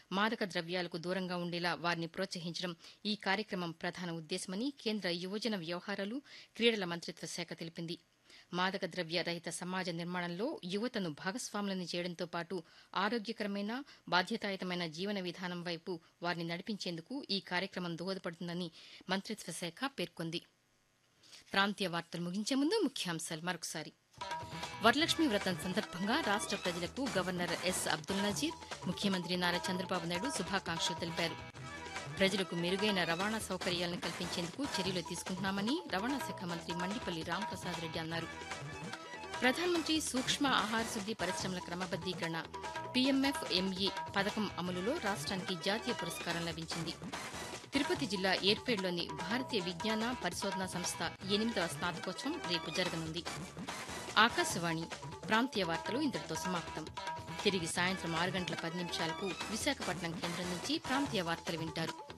మాదక ద్రవ్యాలకు దూరంగా ఉండేలా వారిని ప్రోత్సహించడం ఈ కార్యక్రమం ప్రధాన ఉద్దేశమని కేంద్ర యువజన వ్యవహారాలు క్రీడల మంత్రిత్వ శాఖ తెలిపింది మాదక ద్రవ్య రహిత సమాజ నిర్మాణంలో యువతను భాగస్వాములను చేయడంతో పాటు ఆరోగ్యకరమైన బాధ్యతాయుతమైన జీవన విధానం వైపు వారిని నడిపించేందుకు ఈ కార్యక్రమం దోహదపడుతుందని మంత్రిత్వ శాఖ పేర్కొంది ప్రాంతీయ వార్తలు ముగించే ముందు ముఖ్యాంశాలు మరొకసారి వరలక్ష్మి వ్రతం సందర్భంగా రాష్ట ప్రజలకు గవర్నర్ ఎస్ అబ్దుల్ నజీర్ ముఖ్యమంత్రి నారా చంద్రబాబు నాయుడు శుభాకాంక్షలు తెలిపారు ప్రజలకు మెరుగైన రవాణా సౌకర్యాలను కల్పించేందుకు చర్యలు తీసుకుంటున్నామని రవాణా శాఖ మంత్రి మండిపల్లి రాంప్రసాద్ రెడ్డి అన్నారు ప్రధానమంత్రి సూక్ష్మ ఆహార శుద్ది పరిశ్రమల క్రమబద్దీకరణ పీఎంఎఫ్ ఎంఈ పథకం అమలులో రాష్ట్రానికి జాతీయ పురస్కారం లభించింది తిరుపతి జిల్లా ఏర్పేడ్లోని భారతీయ విజ్ఞాన పరిశోధనా సంస్థ ఎనిమిదవ స్నాతకోత్సవం రేపు జరగనుంది ఆకాశవాణి ప్రాంతీయ వార్తలు ఇంతటితో సమాప్తం తిరిగి సాయంత్రం ఆరు గంటల పది నిమిషాలకు విశాఖపట్నం కేంద్రం నుంచి ప్రాంతీయ వార్తలు వింటారు